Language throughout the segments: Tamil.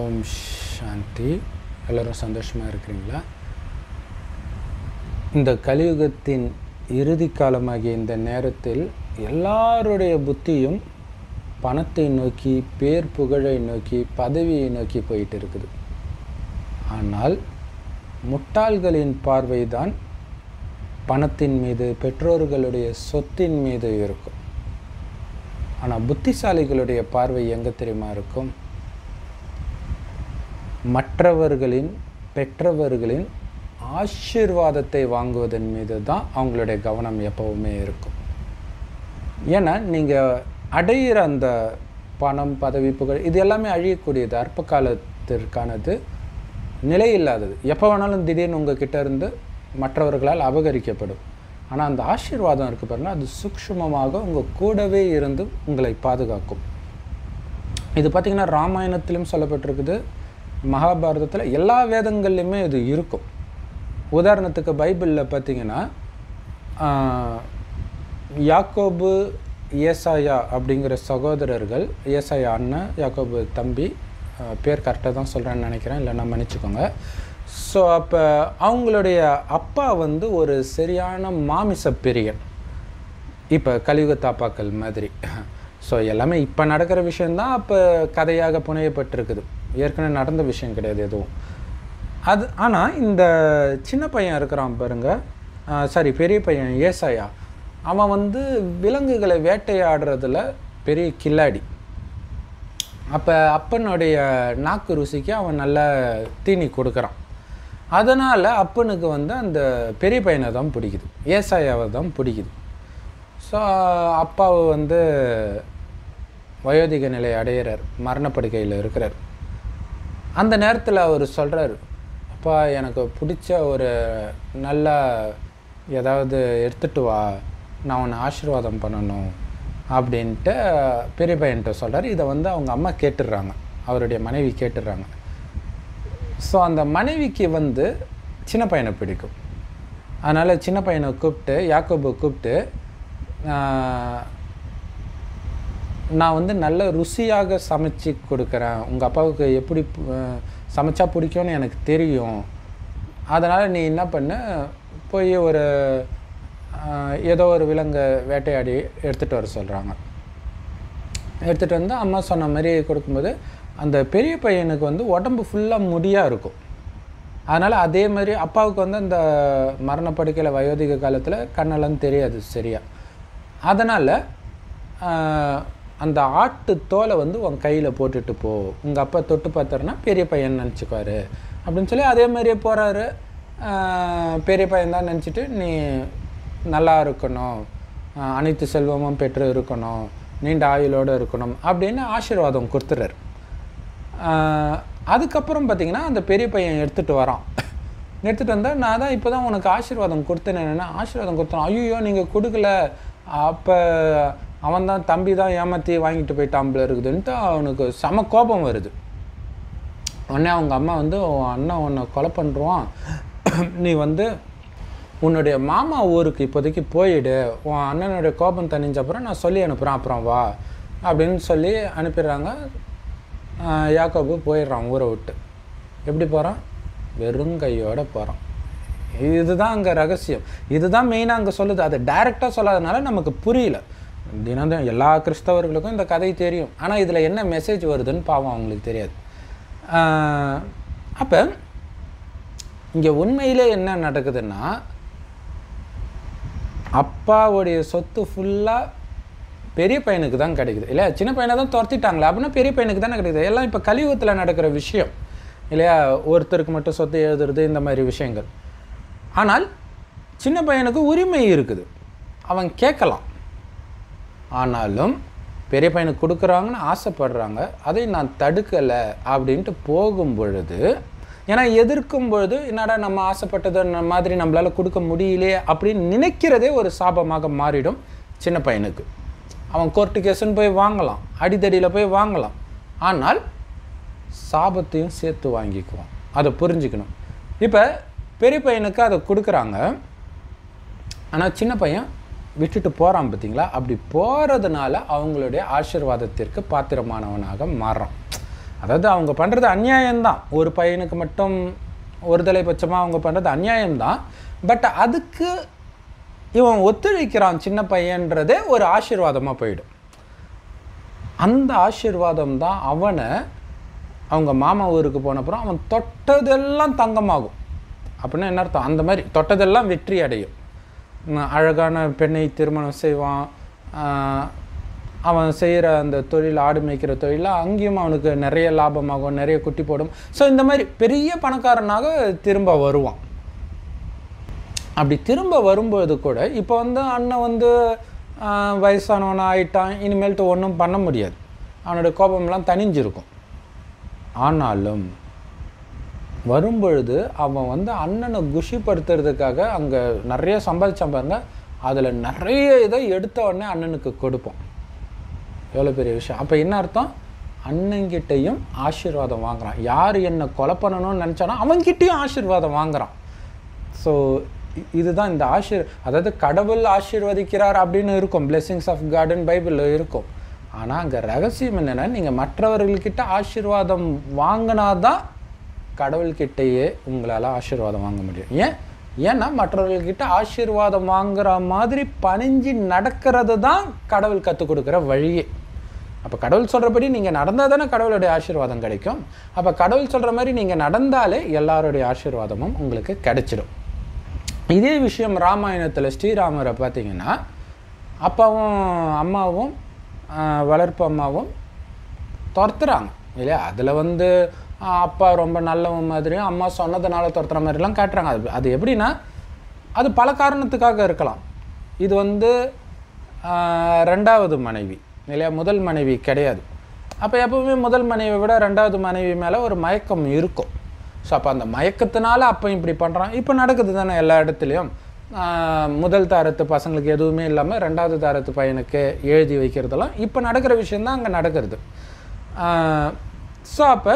ஓம் சாந்தி எல்லோரும் சந்தோஷமாக இருக்கிறீங்களா இந்த கலியுகத்தின் இறுதி காலமாகிய இந்த நேரத்தில் எல்லாருடைய புத்தியும் பணத்தை நோக்கி பேர் புகழை நோக்கி பதவியை நோக்கி போயிட்டு இருக்குது ஆனால் முட்டாள்களின் பார்வைதான் பணத்தின் மீது பெற்றோர்களுடைய சொத்தின் மீது இருக்கும் ஆனால் புத்திசாலிகளுடைய பார்வை எங்கே தெரியுமா இருக்கும் மற்றவர்களின் பெற்றவர்களின் ஆசீர்வாதத்தை வாங்குவதன் மீது தான் அவங்களுடைய கவனம் எப்பவுமே இருக்கும் ஏன்னா நீங்கள் அடையிற அந்த பணம் பதவி புகழ் இது எல்லாமே அழியக்கூடியது அற்ப காலத்திற்கானது நிலையில்லாதது எப்போ வேணாலும் திடீர்னு உங்கள் கிட்ட இருந்து மற்றவர்களால் அபகரிக்கப்படும் ஆனால் அந்த ஆசீர்வாதம் இருக்குது பாருங்கள் அது சூக்ஷ்மமாக உங்கள் கூடவே இருந்து உங்களை பாதுகாக்கும் இது பார்த்திங்கன்னா ராமாயணத்திலும் சொல்லப்பட்டிருக்குது மகாபாரதத்தில் எல்லா வேதங்கள்லையுமே இது இருக்கும் உதாரணத்துக்கு பைபிளில் பார்த்தீங்கன்னா யாக்கோபு ஏசாயா அப்படிங்கிற சகோதரர்கள் ஏசாயா அண்ணன் யாக்கோபு தம்பி பேர் கரெக்டாக தான் சொல்கிறேன்னு நினைக்கிறேன் இல்லைன்னா மன்னிச்சுக்கோங்க ஸோ அப்போ அவங்களுடைய அப்பா வந்து ஒரு சரியான மாமிச பிரியன் இப்போ கலியுக தாப்பாக்கள் மாதிரி ஸோ எல்லாமே இப்போ நடக்கிற விஷயந்தான் அப்போ கதையாக புனையப்பட்டிருக்குது ஏற்கனவே நடந்த விஷயம் கிடையாது எதுவும் அது ஆனால் இந்த சின்ன பையன் இருக்கிறான் பாருங்க சாரி பெரிய பையன் ஏசாயா அவன் வந்து விலங்குகளை வேட்டையாடுறதுல பெரிய கில்லாடி அப்போ அப்பனுடைய நாக்கு ருசிக்கு அவன் நல்ல தீனி கொடுக்குறான் அதனால் அப்பனுக்கு வந்து அந்த பெரிய பையனை தான் பிடிக்குது ஏசாயாவை தான் பிடிக்குது ஸோ அப்பாவை வந்து வயோதிக நிலை அடையிறார் மரணப்படுக்கையில் இருக்கிறார் அந்த நேரத்தில் அவர் சொல்கிறார் அப்பா எனக்கு பிடிச்ச ஒரு நல்ல ஏதாவது எடுத்துகிட்டு வா நான் உன்னை ஆசீர்வாதம் பண்ணணும் அப்படின்ட்டு பெரிய பையன்கிட்ட சொல்கிறார் இதை வந்து அவங்க அம்மா கேட்டுடுறாங்க அவருடைய மனைவி கேட்டுடுறாங்க ஸோ அந்த மனைவிக்கு வந்து சின்ன பையனை பிடிக்கும் அதனால் சின்ன பையனை கூப்பிட்டு யாக்கோபை கூப்பிட்டு நான் வந்து நல்ல ருசியாக சமைச்சு கொடுக்குறேன் உங்கள் அப்பாவுக்கு எப்படி சமைச்சா பிடிக்கும்னு எனக்கு தெரியும் அதனால் நீ என்ன பண்ண போய் ஒரு ஏதோ ஒரு விலங்கை வேட்டையாடி எடுத்துகிட்டு வர சொல்கிறாங்க எடுத்துகிட்டு வந்து அம்மா சொன்ன மாதிரி கொடுக்கும்போது அந்த பெரிய பையனுக்கு வந்து உடம்பு ஃபுல்லாக முடியாக இருக்கும் அதனால் அதே மாதிரி அப்பாவுக்கு வந்து அந்த மரணப்படுக்கையில் வயோதிக காலத்தில் கண்ணெல்லாம் தெரியாது சரியா அதனால் அந்த ஆட்டு தோலை வந்து உன் கையில் போட்டுட்டு போ உங்கள் அப்பா தொட்டு பார்த்தாருன்னா பெரிய பையன் நினச்சிக்குவார் அப்படின்னு சொல்லி அதே மாதிரியே போகிறாரு பெரிய பையன் தான் நினச்சிட்டு நீ நல்லா இருக்கணும் அனைத்து செல்வமும் பெற்று இருக்கணும் நீண்ட ஆயுளோடு இருக்கணும் அப்படின்னு ஆசீர்வாதம் கொடுத்துறாரு அதுக்கப்புறம் பார்த்திங்கன்னா அந்த பெரிய பையன் எடுத்துகிட்டு வரான் எடுத்துகிட்டு வந்தால் நான் தான் இப்போ தான் உனக்கு ஆசீர்வாதம் கொடுத்தேன் என்னென்னா ஆசீர்வாதம் கொடுத்தேன் ஐயோ நீங்கள் கொடுக்கல அப்போ அவன் தான் தம்பி தான் ஏமாற்றி வாங்கிட்டு போயிட்டாம்பில் இருக்குதுன்ட்டு அவனுக்கு செம கோபம் வருது உடனே அவங்க அம்மா வந்து உன் அண்ணன் உன்னை கொலை பண்ணுறான் நீ வந்து உன்னுடைய மாமா ஊருக்கு இப்போதைக்கு போயிடு உன் அண்ணனுடைய கோபம் தணிஞ்ச அப்புறம் நான் சொல்லி அனுப்புகிறேன் அப்புறம் வா அப்படின்னு சொல்லி அனுப்பிடுறாங்க யாக்கோபு போயிடுறான் ஊரை விட்டு எப்படி போகிறான் வெறும் கையோடு போகிறான் இதுதான் அங்கே ரகசியம் இதுதான் மெயினாக அங்கே சொல்லுது அதை டைரெக்டாக சொல்லாதனால நமக்கு புரியல தினம் எல்லா கிறிஸ்தவர்களுக்கும் இந்த கதை தெரியும் ஆனால் இதில் என்ன மெசேஜ் வருதுன்னு பாவம் அவங்களுக்கு தெரியாது அப்போ இங்கே உண்மையிலே என்ன நடக்குதுன்னா அப்பாவுடைய சொத்து ஃபுல்லாக பெரிய பையனுக்கு தான் கிடைக்குது இல்லையா சின்ன பையனை தான் துரத்திட்டாங்களே அப்படின்னா பெரிய பையனுக்கு தானே கிடைக்குது எல்லாம் இப்போ கலியுகத்தில் நடக்கிற விஷயம் இல்லையா ஒருத்தருக்கு மட்டும் சொத்து எழுதுறது இந்த மாதிரி விஷயங்கள் ஆனால் சின்ன பையனுக்கு உரிமை இருக்குது அவன் கேட்கலாம் ஆனாலும் பெரிய பையனுக்கு கொடுக்குறாங்கன்னு ஆசைப்படுறாங்க அதை நான் தடுக்கலை அப்படின்ட்டு போகும் பொழுது ஏன்னா எதிர்க்கும் பொழுது என்னடா நம்ம ஆசைப்பட்டது மாதிரி நம்மளால் கொடுக்க முடியலையே அப்படின்னு நினைக்கிறதே ஒரு சாபமாக மாறிடும் சின்ன பையனுக்கு அவன் கோர்ட்டு கேஸுன்னு போய் வாங்கலாம் அடிதடியில் போய் வாங்கலாம் ஆனால் சாபத்தையும் சேர்த்து வாங்கிக்குவான் அதை புரிஞ்சுக்கணும் இப்போ பெரிய பையனுக்கு அதை கொடுக்குறாங்க ஆனால் சின்ன பையன் விட்டுட்டு போகிறான் பார்த்தீங்களா அப்படி போகிறதுனால அவங்களுடைய ஆசீர்வாதத்திற்கு பாத்திரமானவனாக மாறுறான் அதாவது அவங்க பண்ணுறது அநியாயம்தான் ஒரு பையனுக்கு மட்டும் ஒருதலை பட்சமாக அவங்க பண்ணுறது அநியாயம்தான் பட் அதுக்கு இவன் ஒத்துழைக்கிறான் சின்ன பையன்றதே ஒரு ஆசீர்வாதமாக போயிடும் அந்த ஆசீர்வாதம் தான் அவனை அவங்க மாமா ஊருக்கு போனப்புறம் அவன் தொட்டதெல்லாம் தங்கமாகும் அப்படின்னா என்ன அர்த்தம் அந்த மாதிரி தொட்டதெல்லாம் வெற்றி அடையும் உம், அழகான பெண்ணை திருமணம் செய்வான் ஆஹ், அவன் செய்கிற அந்த தொழில் ஆடு மேய்க்கிற தொழிலில் அங்கேயும் அவனுக்கு நிறைய லாபமாகும் நிறைய குட்டி போடும் ஸோ இந்த மாதிரி பெரிய பணக்காரனாக திரும்ப வருவான் அப்படி திரும்ப வரும்போது கூட இப்போ வந்து அண்ணன் வந்து ஆஹ், வயசானவனா ஆயிட்டான் இனிமேல்ட்டு ஒன்றும் பண்ண முடியாது அவனோட கோபம்லாம் தணிஞ்சிருக்கும் ஆனாலும் வரும்பொழுது அவன் வந்து அண்ணனை குஷிப்படுத்துறதுக்காக அங்கே நிறைய சம்பாதிச்சான் பாருங்க அதில் நிறைய இதை எடுத்த உடனே அண்ணனுக்கு கொடுப்போம் எவ்வளோ பெரிய விஷயம் அப்போ என்ன அர்த்தம் அண்ணங்கிட்டையும் ஆசீர்வாதம் வாங்குறான் யார் என்னை கொலை பண்ணணும்னு நினச்சானோ அவன்கிட்டயும் ஆசீர்வாதம் வாங்குறான் ஸோ இதுதான் இந்த ஆசீர் அதாவது கடவுள் ஆசீர்வதிக்கிறார் அப்படின்னு இருக்கும் blessings ஆஃப் கார்டன் பைபிளில் இருக்கும் ஆனால் அங்கே ரகசியம் என்னென்னா நீங்கள் மற்றவர்கள்கிட்ட ஆசீர்வாதம் வாங்கினாதான் கடவுள்கிட்டயே உங்களால் ஆசீர்வாதம் வாங்க முடியும் ஏன் ஏன்னா மற்றவர்கள்கிட்ட ஆசீர்வாதம் வாங்குற மாதிரி பணிஞ்சு நடக்கிறது தான் கடவுள் கற்றுக் கொடுக்குற வழியே அப்போ கடவுள் சொல்கிறபடி நீங்கள் நடந்தால் தானே கடவுளுடைய ஆசீர்வாதம் கிடைக்கும் அப்போ கடவுள் சொல்கிற மாதிரி நீங்கள் நடந்தாலே எல்லாருடைய ஆசீர்வாதமும் உங்களுக்கு கிடைச்சிடும் இதே விஷயம் ராமாயணத்தில் ஸ்ரீராமரை பார்த்தீங்கன்னா அப்பாவும் அம்மாவும் ஆஹ், வளர்ப்பு அம்மாவும் துரத்துறாங்க இல்லையா அதில் வந்து ஆஹ், அப்பா ரொம்ப நல்லவன் மாதிரியும் அம்மா சொன்னதுனால துரத்துற மாதிரிலாம் காட்டுறாங்க அது அது எப்படின்னா அது பல காரணத்துக்காக இருக்கலாம் இது வந்து ஆஹ், ரெண்டாவது மனைவி இல்லையா முதல் மனைவி கிடையாது அப்போ எப்பவுமே முதல் மனைவியை விட ரெண்டாவது மனைவி மேலே ஒரு மயக்கம் இருக்கும் ஸோ அப்போ அந்த மயக்கத்தினால அப்போ இப்படி பண்ணுறான் இப்போ நடக்குது தானே எல்லா இடத்துலையும் ஆஹ், முதல் தாரத்து பசங்களுக்கு எதுவுமே இல்லாமல் ரெண்டாவது தாரத்து பையனுக்கு எழுதி வைக்கிறதெல்லாம் இப்போ நடக்கிற விஷயந்தான் அங்கே நடக்கிறது ஸோ அப்போ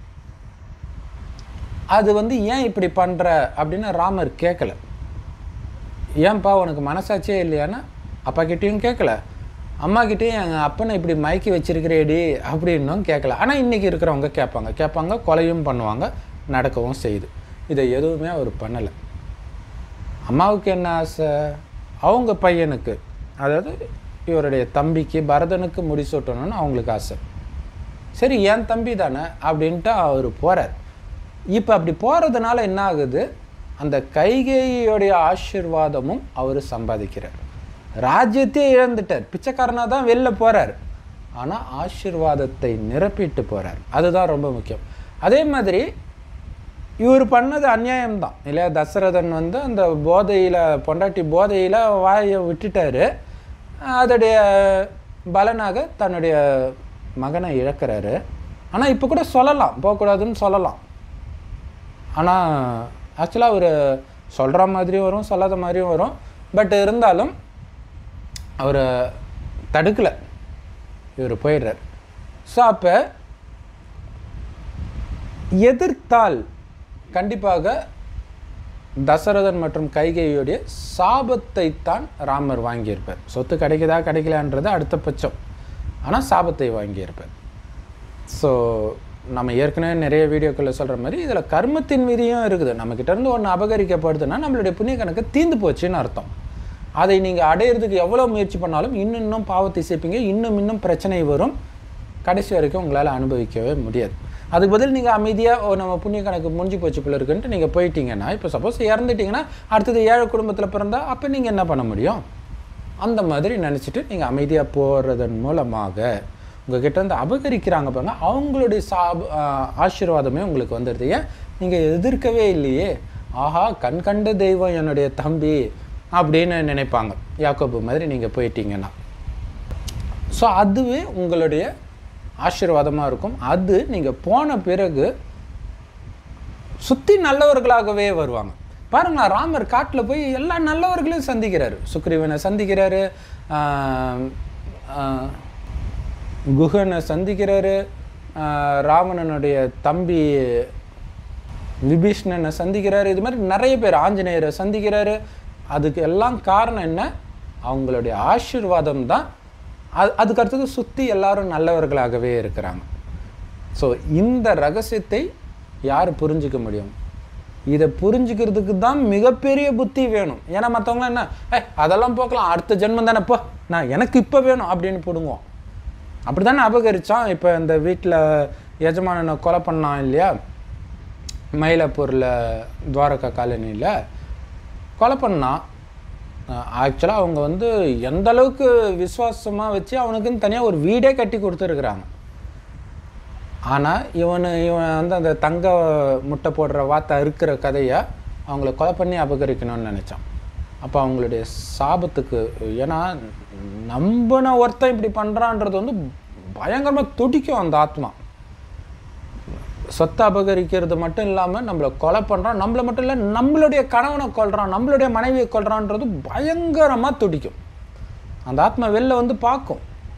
அது வந்து ஏன் இப்படி பண்ணுற அப்படின்னு ராமர் கேட்கல ஏன்பா உனக்கு மனசாட்சியே இல்லையான்னா அப்பா கிட்டேயும் கேட்கல அம்மா கிட்டேயும் எங்கள் அப்பனை இப்படி மயக்கி வச்சிருக்கிறேடி அப்படின்னும் கேட்கல ஆனால் இன்றைக்கி இருக்கிறவங்க கேட்பாங்க கேட்பாங்க கொலையும் பண்ணுவாங்க நடக்கவும் செய்யுது இதை எதுவுமே அவர் பண்ணலை அம்மாவுக்கு என்ன ஆசை அவங்க பையனுக்கு அதாவது இவருடைய தம்பிக்கு பரதனுக்கு முடிசூட்டணும்னு அவங்களுக்கு ஆசை சரி என் தம்பி தானே அப்படின்ட்டு அவர் போகிறார் இப்போ அப்படி போகிறதுனால என்ன ஆகுது அந்த கைகேயியோடைய ஆசீர்வாதமும் அவர் சம்பாதிக்கிறார் ராஜ்யத்தையே இழந்துட்டார் பிச்சைக்காரனாக தான் வெளில போகிறார் ஆனால் ஆசீர்வாதத்தை நிரப்பிட்டு போகிறார் அதுதான் ரொம்ப முக்கியம் அதே மாதிரி இவர் பண்ணது அநியாயம்தான் இல்லையா தசரதன் வந்து அந்த போதையில் பொண்டாட்டி போதையில் வாயை விட்டுட்டாரு அதோடைய பலனாக தன்னுடைய மகனை இழக்கிறாரு ஆனால் இப்போ கூட சொல்லலாம் போகக்கூடாதுன்னு சொல்லலாம் ஆனால் ஆக்சுவலாக அவர் சொல்கிற மாதிரியும் வரும் சொல்லாத மாதிரியும் வரும் பட் இருந்தாலும் அவர் தடுக்கலை இவர் போயிடுறார் ஸோ அப்போ எதிர்த்தால் கண்டிப்பாக தசரதன் மற்றும் கைகேயுடைய சாபத்தை தான் ராமர் வாங்கியிருப்பார் சொத்து கிடைக்குதா கிடைக்கலான்றது அடுத்த பட்சம் ஆனால் சாபத்தை வாங்கியிருப்பார் ஸோ நம்ம ஏற்கனவே நிறைய வீடியோக்களில் சொல்கிற மாதிரி இதில் கர்மத்தின் விதியும் இருக்குது நம்மக்கிட்ட இருந்து ஒன்று அபகரிக்கப்படுதுன்னா நம்மளுடைய புண்ணிய கணக்கு தீந்து போச்சுன்னு அர்த்தம் அதை நீங்கள் அடையிறதுக்கு எவ்வளோ முயற்சி பண்ணாலும் இன்னும் இன்னும் பாவத்தை சேர்ப்பீங்க இன்னும் இன்னும் பிரச்சனை வரும் கடைசி வரைக்கும் உங்களால் அனுபவிக்கவே முடியாது அதுக்கு பதில் நீங்கள் அமைதியாக ஓ நம்ம புண்ணிய கணக்கு முடிஞ்சு போச்சு போல இருக்குன்ட்டு நீங்கள் போயிட்டீங்கன்னா இப்போ சப்போஸ் இறந்துட்டீங்கன்னா அடுத்தது ஏழை குடும்பத்தில் பிறந்தா அப்போ நீங்கள் என்ன பண்ண முடியும் அந்த மாதிரி நினச்சிட்டு நீங்கள் அமைதியாக போகிறதன் மூலமாக உங்ககிட்ட இருந்து அபகரிக்கிறாங்க பாருங்க அவங்களுடைய சாப ஆஹ் ஆசீர்வாதமே உங்களுக்கு வந்துடுது ஏன் நீங்கள் எதிர்க்கவே இல்லையே ஆஹா கண் கண்ட தெய்வம் என்னுடைய தம்பி அப்படின்னு நினைப்பாங்க யாக்கோபு மாதிரி நீங்கள் போயிட்டீங்கன்னா ஸோ அதுவே உங்களுடைய ஆசீர்வாதமாக இருக்கும் அது நீங்கள் போன பிறகு சுற்றி நல்லவர்களாகவே வருவாங்க பாருங்களா ராமர் காட்டில் போய் எல்லா நல்லவர்களையும் சந்திக்கிறாரு சுக்ரீவனை சந்திக்கிறாரு ஆஹ், ஆஹ், குஹனை சந்திக்கிறாரு ஆஹ், ராவணனுடைய தம்பி விபீஷ்ணனை சந்திக்கிறாரு இது மாதிரி நிறைய பேர் ஆஞ்சநேயரை சந்திக்கிறாரு அதுக்கு எல்லாம் காரணம் என்ன அவங்களுடைய ஆசீர்வாதம் தான் அது அதுக்கு அடுத்தது சுற்றி எல்லாரும் நல்லவர்களாகவே இருக்கிறாங்க ஸோ இந்த ரகசியத்தை யார் புரிஞ்சிக்க முடியும் இதை புரிஞ்சுக்கிறதுக்கு தான் மிகப்பெரிய புத்தி வேணும் ஏன்னா மற்றவங்களாம் என்ன ஏ அதெல்லாம் போக்கலாம் அடுத்த ஜென்மம் தானே போ நான் எனக்கு இப்போ வேணும் அப்படின்னு பிடுங்குவோம் அப்படி தானே அபகரித்தான் இப்போ இந்த வீட்டில் எஜமானனை கொலை பண்ணான் இல்லையா மயிலாப்பூரில் துவாரகா காலனியில் கொலை பண்ணான் ஆக்சுவலாக அவங்க வந்து எந்த அளவுக்கு விசுவாசமாக வச்சு அவனுக்குன்னு தனியாக ஒரு வீடே கட்டி கொடுத்துருக்குறாங்க ஆனால் இவனு இவன் வந்து அந்த தங்க முட்டை போடுற வார்த்தை இருக்கிற கதையை அவங்கள கொலை பண்ணி அபகரிக்கணும்னு நினச்சான் அப்போ அவங்களுடைய சாபத்துக்கு ஏன்னா நம்பின ஒருத்தன் இப்படி பண்ணுறான்றது வந்து பயங்கரமாக துடிக்கும் அந்த ஆத்மா சொத்தை அபகரிக்கிறது மட்டும் இல்லாமல் நம்மளை கொலை பண்ணுறான் நம்மளை மட்டும் இல்லை நம்மளுடைய கணவனை கொல்றான் நம்மளுடைய மனைவியை கொல்றான்றது பயங்கரமாக துடிக்கும் அந்த ஆத்மா வெளில வந்து பார்க்கும்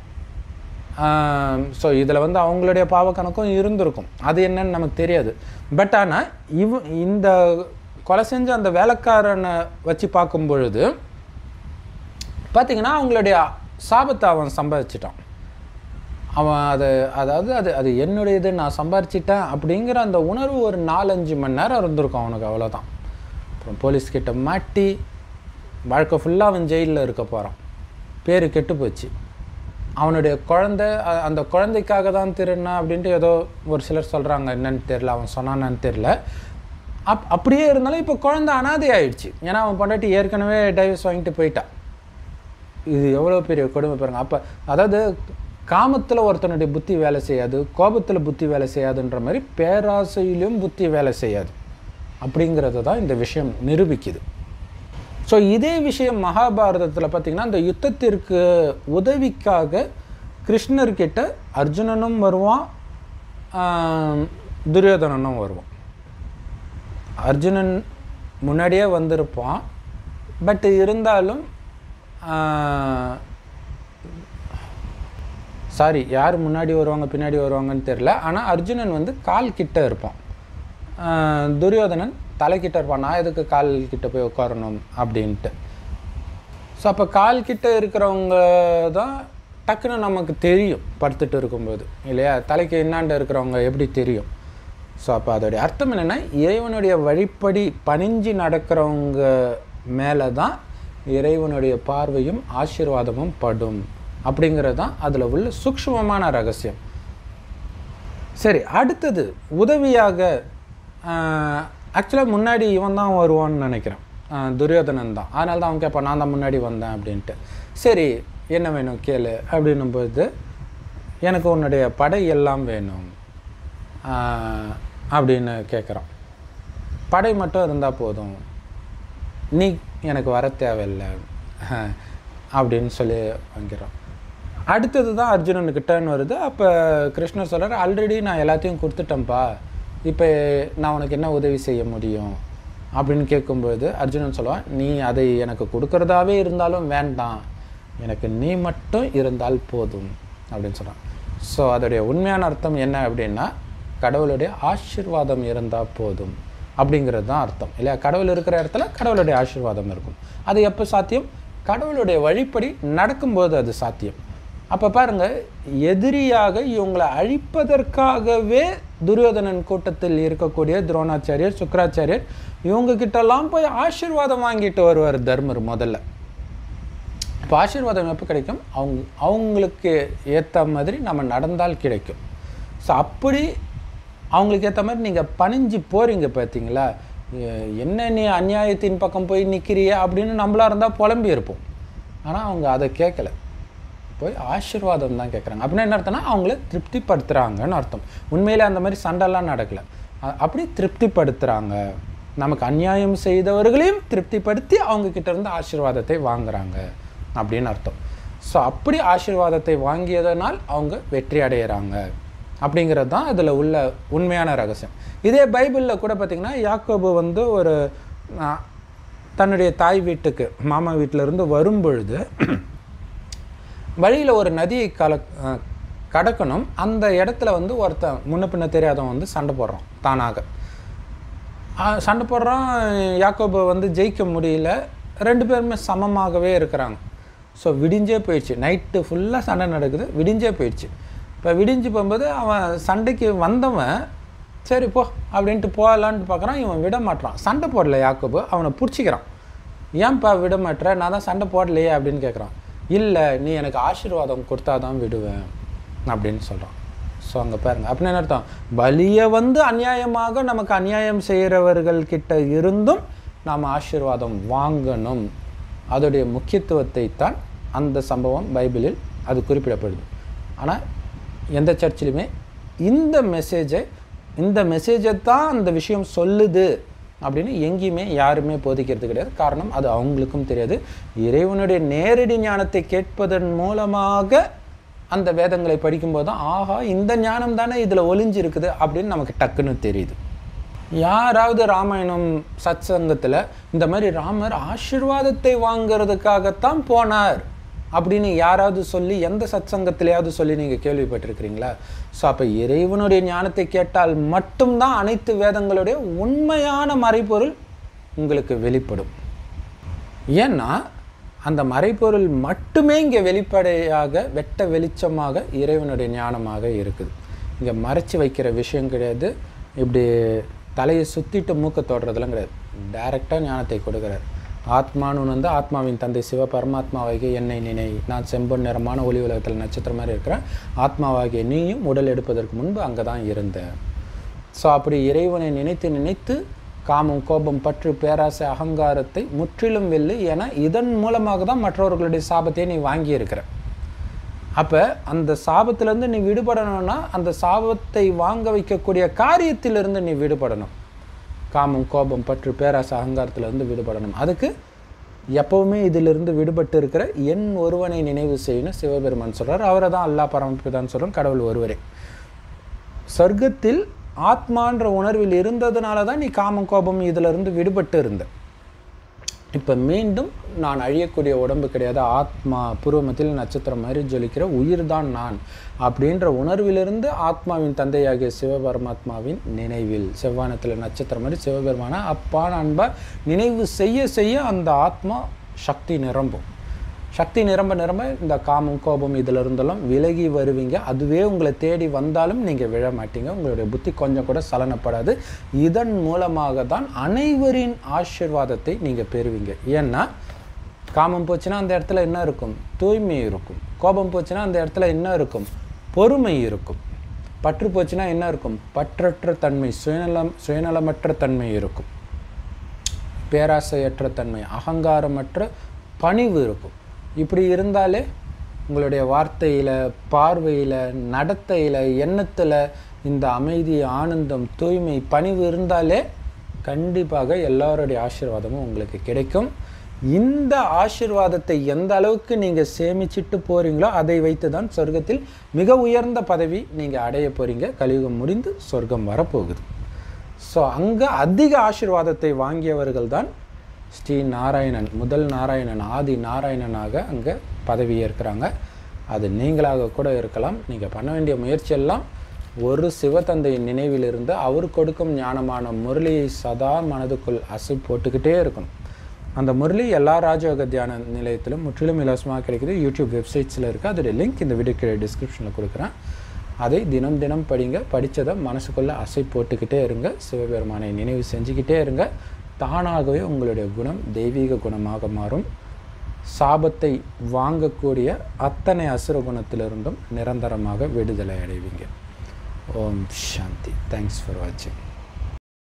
ஸோ இதில் வந்து அவங்களுடைய பாவ கணக்கும் இருந்திருக்கும் அது என்னன்னு நமக்கு தெரியாது பட் ஆனால் இவ இந்த கொலை செஞ்ச அந்த வேலைக்காரனை வச்சு பார்க்கும் பொழுது பார்த்தீங்கன்னா அவங்களுடைய சாபத்தை அவன் சம்பாதிச்சிட்டான் அவன் அது அதாவது அது அது என்னுடையது நான் சம்பாரிச்சிட்டேன் அப்படிங்கிற அந்த உணர்வு ஒரு நாலஞ்சு மணி நேரம் இருந்திருக்கும் அவனுக்கு அவ்வளோதான் அப்புறம் போலீஸ்கிட்ட மாட்டி வாழ்க்கை ஃபுல்லாக அவன் ஜெயிலில் இருக்க போகிறான் பேர் கெட்டு போச்சு அவனுடைய குழந்தை அ- அந்த குழந்தைக்காக தான் திருடினா அப்படின்ட்டு ஏதோ ஒரு சிலர் சொல்கிறாங்க என்னன்னு தெரில அவன் சொன்னான்னு தெரில அப் அப்படியே இருந்தாலும் இப்போ குழந்தை அனாதை ஆயிடுச்சு ஏன்னா அவன் பொண்டாட்டி ஏற்கனவே டைவர்ஸ் வாங்கிட்டு போயிட்டான் இது எவ்வளோ பெரிய கொடுமை பாருங்க அப்போ அதாவது காமத்தில் ஒருத்தனுடைய புத்தி வேலை செய்யாது கோபத்தில் புத்தி வேலை செய்யாதுன்ற மாதிரி பேராசையிலும் புத்தி வேலை செய்யாது அப்படிங்கிறத தான் இந்த விஷயம் நிரூபிக்குது ஸோ இதே விஷயம் மகாபாரதத்தில் பார்த்தீங்கன்னா இந்த யுத்தத்திற்கு உதவிக்காக கிருஷ்ணர்கிட்ட அர்ஜுனனும் வருவான் ஆம், துரியோதனனும் வருவான் அர்ஜுனன் முன்னாடியே வந்திருப்பான் பட் இருந்தாலும் சாரி யார் முன்னாடி வருவாங்க பின்னாடி வருவாங்கன்னு தெரில ஆனால் அர்ஜுனன் வந்து கால் கிட்ட இருப்பான் ஆஹ் துரியோதனன் தலைக்கிட்ட இருப்பான் நான் எதுக்கு கால் கிட்ட போய் உட்காரணும் அப்படின்ட்டு ஸோ அப்போ கால் கிட்ட இருக்கிறவங்க தான் டக்குன்னு நமக்கு தெரியும் படுத்துட்டு இருக்கும்போது இல்லையா தலைக்கு என்னாண்ட இருக்கிறவங்க எப்படி தெரியும் ஸோ அப்போ அதோடைய அர்த்தம் என்னென்னா இறைவனுடைய வழிப்படி பணிஞ்சு நடக்கிறவங்க மேலே தான் இறைவனுடைய பார்வையும் ஆசீர்வாதமும் படும் அப்படிங்கிறது தான் அதில் உள்ள சூக்ஷ்மமான ரகசியம் சரி அடுத்தது உதவியாக ஆக்சுவலாக முன்னாடி இவன் தான் வருவான்னு நினைக்கிறேன் ஆஹ் துரியோதனன் தான் அதனால தான் அவன் கேட்பான் நான் தான் முன்னாடி வந்தேன் அப்படின்ட்டு சரி என்ன வேணும் கேளு அப்படின்னும்போது எனக்கு உன்னுடைய படை எல்லாம் வேணும் ஆஹ் அப்படின்னு கேட்குறான் படை மட்டும் இருந்தால் போதும் நீ எனக்கு வர தேவையில்லை அப்படின்னு சொல்லி வாங்கிறான் அடுத்தது தான் அர்ஜுனனுக்கு டேர்ன் வருது அப்போ கிருஷ்ணர் சொல்கிறார் ஆல்ரெடி நான் எல்லாத்தையும் கொடுத்துட்டேன்ப்பா இப்போ நான் உனக்கு என்ன உதவி செய்ய முடியும் அப்படின்னு கேட்கும்போது அர்ஜுனன் சொல்லுவான் நீ அதை எனக்கு கொடுக்கறதாவே இருந்தாலும் வேண்டாம் எனக்கு நீ மட்டும் இருந்தால் போதும் அப்படின்னு சொல்கிறான் ஸோ அதோடைய உண்மையான அர்த்தம் என்ன அப்படின்னா கடவுளுடைய ஆசீர்வாதம் இருந்தால் போதும் அப்படிங்கிறது தான் அர்த்தம் இல்லையா கடவுள் இருக்கிற இடத்துல கடவுளுடைய ஆசீர்வாதம் இருக்கும் அது எப்போ சாத்தியம் கடவுளுடைய வழிப்படி நடக்கும்போது அது சாத்தியம் அப்போ பாருங்க எதிரியாக இவங்களை அழிப்பதற்காகவே துரியோதனன் கூட்டத்தில் இருக்கக்கூடிய துரோணாச்சாரியர் சுக்கராச்சாரியர் இவங்க கிட்டலாம் போய் ஆசீர்வாதம் வாங்கிட்டு வருவார் தர்மர் முதல்ல இப்போ ஆசீர்வாதம் எப்போ கிடைக்கும் அவங்க அவங்களுக்கு ஏற்ற மாதிரி நம்ம நடந்தால் கிடைக்கும் ஸோ அப்படி அவங்களுக்கு ஏற்ற மாதிரி நீங்கள் பணிஞ்சு போகிறீங்க பார்த்தீங்களா எ- என்ன நீ அநியாயத்தின் பக்கம் போய் நிற்கிறிய அப்படின்னு நம்மளா இருந்தால் புலம்பி இருப்போம் ஆனால் அவங்க அதை கேட்கல போய் ஆசீர்வாதம் தான் கேட்குறாங்க அப்படின்னா என்ன அர்த்தம்னா அவங்கள திருப்திப்படுத்துகிறாங்கன்னு அர்த்தம் உண்மையிலே அந்த மாதிரி சண்டைலாம் நடக்கல அ- அப்படி திருப்திப்படுத்துகிறாங்க நமக்கு அநியாயம் செய்தவர்களையும் திருப்திப்படுத்தி அவங்க கிட்ட இருந்து ஆசீர்வாதத்தை வாங்குறாங்க அப்படின்னு அர்த்தம் ஸோ அப்படி ஆசீர்வாதத்தை வாங்கியதனால் அவங்க வெற்றி அடையிறாங்க அப்படிங்கிறது தான் இதில் உள்ள உண்மையான ரகசியம் இதே பைபிளில் கூட பார்த்திங்கன்னா யாக்கோபு வந்து ஒரு ஆ, தன்னுடைய தாய் வீட்டுக்கு மாமா வீட்டில இருந்து வரும் பொழுது வழியில் ஒரு நதியை கல அஹ் கடக்கணும் அந்த இடத்துல வந்து ஒருத்தன் முன்ன பின்ன தெரியாதவன் வந்து சண்டை போடுறான் தானாக ஆஹ் சண்டை போடுறான் யாக்கோபு வந்து ஜெயிக்க முடியல ரெண்டு பேருமே சமமாகவே இருக்கிறாங்க ஸோ விடிஞ்சே போயிடுச்சு நைட்டு ஃபுல்லாக சண்டை நடக்குது விடிஞ்சே போயிடுச்சு இப்போ விடிஞ்சு போகும்போது அவன் சண்டைக்கு வந்தவன் சரி போ அப்படின்ட்டு போகலான்ட்டு பார்க்குறான் இவன் விட மாட்றான் சண்டை போடல யாக்கோபு அவனை பிடிச்சிக்கிறான் ஏன்ப்பா விட மாட்ற நான் தான் சண்டை போடலையே அப்படின்னு கேட்குறான் இல்லை நீ எனக்கு ஆசீர்வாதம் கொடுத்தா தான் விடுவேன் அப்படின்னு சொல்கிறான் ஸோ அங்கே பாருங்க அப்படின்னு என்ன அர்த்தம் பலியை வந்து அநியாயமாக நமக்கு அநியாயம் செய்கிறவர்கள் கிட்ட இருந்தும் நாம் ஆசீர்வாதம் வாங்கணும் அதோடைய முக்கியத்துவத்தை தான் அந்த சம்பவம் பைபிளில் அது குறிப்பிடப்படுது ஆனால் எந்த சர்ச்சிலுமே இந்த மெசேஜை இந்த மெசேஜை தான் அந்த விஷயம் சொல்லுது அப்படின்னு எங்கேயுமே யாருமே போதிக்கிறது கிடையாது காரணம் அது அவங்களுக்கும் தெரியாது இறைவனுடைய நேரடி ஞானத்தை கேட்பதன் மூலமாக அந்த வேதங்களை படிக்கும்போது தான் ஆஹா இந்த ஞானம் தானே இதில் ஒளிஞ்சிருக்குது அப்படின்னு நமக்கு டக்குன்னு தெரியுது யாராவது ராமாயணம் சத் சங்கத்தில் இந்த மாதிரி ராமர் ஆசீர்வாதத்தை வாங்கிறதுக்காகத்தான் போனார் அப்படின்னு யாராவது சொல்லி எந்த சத் சங்கத்திலேயாவது சொல்லி நீங்கள் கேள்விப்பட்டிருக்கிறீங்களா ஸோ அப்போ இறைவனுடைய ஞானத்தை கேட்டால் மட்டும்தான் அனைத்து வேதங்களுடைய உண்மையான மறைபொருள் உங்களுக்கு வெளிப்படும் ஏன்னா அந்த மறைபொருள் மட்டுமே இங்கே வெளிப்படையாக வெட்ட வெளிச்சமாக இறைவனுடைய ஞானமாக இருக்குது இங்கே மறைச்சி வைக்கிற விஷயம் கிடையாது இப்படி தலையை சுற்றிட்டு மூக்க தொடுறதெல்லாம் கிடையாது டைரெக்டாக ஞானத்தை கொடுக்குறார் ஆத்மான்னு வந்து ஆத்மாவின் தந்தை சிவ பரமாத்மாவாகிய என்னை நினை நான் செம்பொன் நிறமான ஒளி உலகத்தில் நட்சத்திரம் மாதிரி இருக்கிறேன் ஆத்மாவாகிய நீயும் உடல் எடுப்பதற்கு முன்பு அங்கே தான் இருந்த ஸோ அப்படி இறைவனை நினைத்து நினைத்து காமம் கோபம் பற்று பேராசை அகங்காரத்தை முற்றிலும் வெல்லு என இதன் மூலமாக தான் மற்றவர்களுடைய சாபத்தை நீ வாங்கியிருக்கிற அப்போ அந்த சாபத்திலேருந்து நீ விடுபடணும்னா அந்த சாபத்தை வாங்க வைக்கக்கூடிய காரியத்திலிருந்து நீ விடுபடணும் காமம் கோபம் பற்று பேராசை அகங்காரத்திலிருந்து விடுபடணும் அதுக்கு எப்பவுமே இதிலிருந்து விடுபட்டு இருக்கிற என் ஒருவனை நினைவு செய்யணும் சிவபெருமான் சொல்கிறார் அவரை தான் அல்லா பரமபிதான்னு சொல்கிறோம் கடவுள் ஒருவரே சொர்க்கத்தில் ஆத்மான்ற உணர்வில் இருந்ததுனால தான் நீ காமம் கோபம் இதிலிருந்து விடுபட்டு இருந்த இப்போ மீண்டும் நான் அழியக்கூடிய உடம்பு கிடையாது ஆத்மா பூர்வமத்தில் நட்சத்திரம் மாதிரி ஜொலிக்கிற உயிர் தான் நான் அப்படின்ற உணர்விலிருந்து ஆத்மாவின் தந்தையாகிய சிவபரமாத்மாவின் நினைவில் செவ்வானத்தில் நட்சத்திரம் மாதிரி சிவபெருமான அப்பான அன்பா நினைவு செய்ய செய்ய அந்த ஆத்மா சக்தி நிரம்பும் சக்தி நிரம்ப நிரம்ப இந்த காமம் கோபம் இதில் இருந்தெல்லாம் விலகி வருவீங்க அதுவே உங்களை தேடி வந்தாலும் நீங்கள் விழ மாட்டீங்க உங்களுடைய புத்தி கொஞ்சம் கூட சலனப்படாது இதன் மூலமாக தான் அனைவரின் ஆசீர்வாதத்தை நீங்கள் பெறுவீங்க ஏன்னா காமம் போச்சுன்னா அந்த இடத்துல என்ன இருக்கும் தூய்மை இருக்கும் கோபம் போச்சுன்னா அந்த இடத்துல என்ன இருக்கும் பொறுமை இருக்கும் பற்று போச்சுன்னா என்ன இருக்கும் பற்றற்ற தன்மை சுயநலம் சுயநலமற்ற தன்மை இருக்கும் பேராசையற்ற தன்மை அகங்காரமற்ற பணிவு இருக்கும் இப்படி இருந்தாலே உங்களுடைய வார்த்தையில் பார்வையில் நடத்தையில் எண்ணத்தில் இந்த அமைதி ஆனந்தம் தூய்மை பணிவு இருந்தாலே கண்டிப்பாக எல்லாருடைய ஆசீர்வாதமும் உங்களுக்கு கிடைக்கும் இந்த ஆசீர்வாதத்தை எந்த அளவுக்கு நீங்கள் சேமிச்சிட்டு போகிறீங்களோ அதை வைத்து தான் சொர்க்கத்தில் மிக உயர்ந்த பதவி நீங்கள் அடைய போகிறீங்க கலியுகம் முடிந்து சொர்க்கம் வரப்போகுது ஸோ அங்கே அதிக ஆசீர்வாதத்தை வாங்கியவர்கள் தான் ஸ்ரீ நாராயணன் முதல் நாராயணன் ஆதி நாராயணனாக அங்கே பதவி ஏற்கிறாங்க அது நீங்களாக கூட இருக்கலாம் நீங்கள் பண்ண வேண்டிய முயற்சியெல்லாம் ஒரு சிவத்தந்தையின் நினைவிலிருந்து அவர் கொடுக்கும் ஞானமான முரளியை சதா மனதுக்குள் அசை போட்டுக்கிட்டே இருக்கணும் அந்த முரளி எல்லா ராஜயோக தியான நிலையத்திலும் முற்றிலும் இலவசமாக கிடைக்குது யூடியூப் வெப்சைட்ஸில் இருக்குது அதோடைய லிங்க் இந்த வீடியோ கீழே டிஸ்கிரிப்ஷனில் கொடுக்குறேன் அதை தினம் தினம் படிங்க படித்ததை மனசுக்குள்ளே அசை போட்டுக்கிட்டே இருங்க சிவபெருமானை நினைவு செஞ்சுக்கிட்டே இருங்க தானாகவே உங்களுடைய குணம் தெய்வீக குணமாக மாறும் சாபத்தை வாங்கக்கூடிய அத்தனை அசுர குணத்திலிருந்தும் நிரந்தரமாக விடுதலை அடைவீங்க ஓம் சாந்தி தேங்க்ஸ் ஃபார் வாட்சிங்